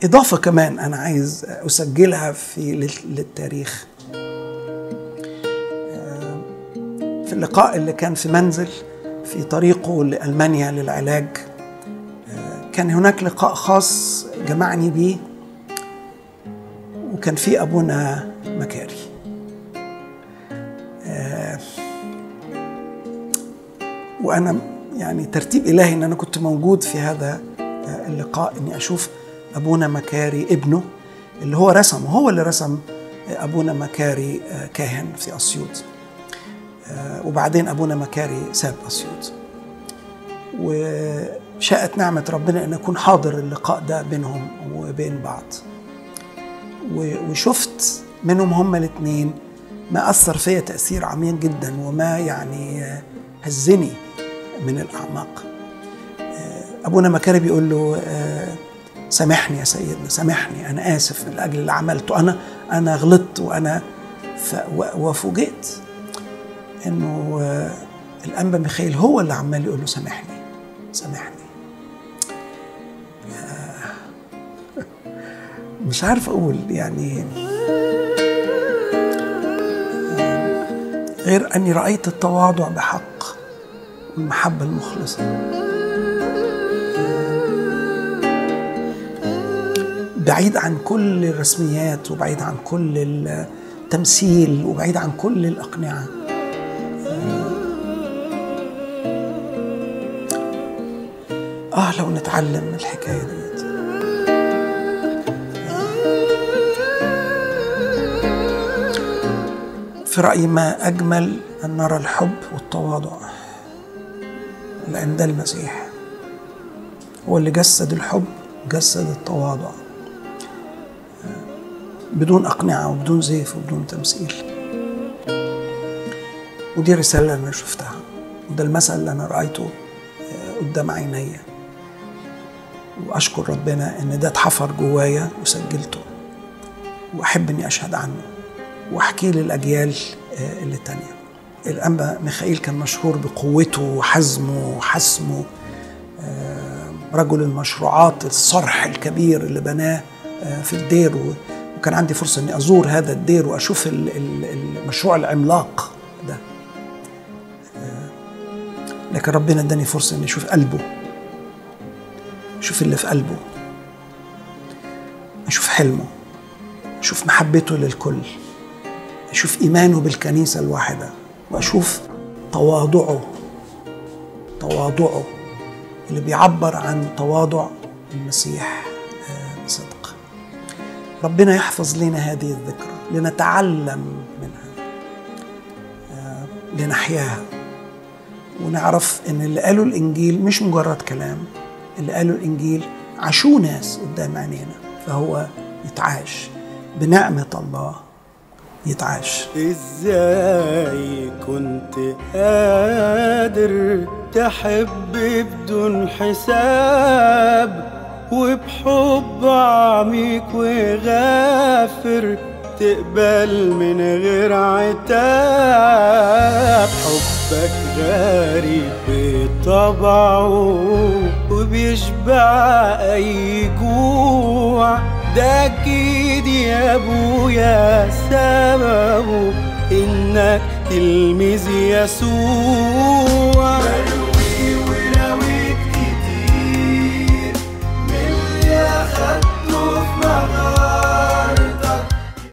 إضافة كمان أنا عايز أسجلها في للتاريخ في اللقاء اللي كان في منزل في طريقه لألمانيا للعلاج كان هناك لقاء خاص جمعني بيه وكان في أبونا مكاري وأنا يعني ترتيب إلهي إن أنا كنت موجود في هذا اللقاء إني أشوف أبونا مكاري ابنه اللي هو رسمه هو اللي رسم أبونا مكاري كاهن في أسيوط وبعدين أبونا مكاري ساب أسيوط وشاءت نعمة ربنا أن أكون حاضر اللقاء ده بينهم وبين بعض وشفت منهم هما الاثنين ما أثر فيا تأثير عميق جدا وما يعني هزني من الأعماق أبونا مكاري بيقول له سامحني يا سيدنا سامحني أنا آسف من أجل اللي عملته أنا أنا غلطت وأنا وفوجئت إنه الأنبا ميخائيل هو اللي عمال يقول له سامحني سامحني مش عارف أقول يعني غير أني رأيت التواضع بحق والمحبة المخلصة بعيد عن كل الرسميات وبعيد عن كل التمثيل وبعيد عن كل الأقنعة آه لو نتعلم من الحكاية ديت في رأيي ما أجمل أن نرى الحب والتواضع لأن ده المسيح هو اللي جسد الحب جسد التواضع بدون أقنعة وبدون زيف وبدون تمثيل ودي الرسالة اللي أنا شفتها وده المثل اللي أنا رأيته قدام عيني وأشكر ربنا إن ده اتحفر جوايا وسجلته وأحب إني أشهد عنه وأحكيه للأجيال اللي تانية الأنبا ميخائيل كان مشهور بقوته وحزمه وحسمه رجل المشروعات الصرح الكبير اللي بناه في الدير وكان عندي فرصة إني أزور هذا الدير وأشوف المشروع العملاق ده لكن ربنا اداني فرصة إني أشوف قلبه أشوف اللي في قلبه أشوف حلمه أشوف محبته للكل أشوف إيمانه بالكنيسة الواحدة وأشوف تواضعه تواضعه اللي بيعبر عن تواضع المسيح بصدق ربنا يحفظ لنا هذه الذكرى لنتعلم منها لنحياها ونعرف ان اللي قالوا الانجيل مش مجرد كلام اللي قالوا الانجيل عاشوه ناس قدام عينينا فهو يتعاش بنعمه الله يتعاش ازاي كنت قادر تحب بدون حساب وبحب عميق وغافر تقبل من غير عتاب حبك غريب بطبعه وبيشبع اي جوع ده اكيد يا ابويا سببه انك تلميذ يسوع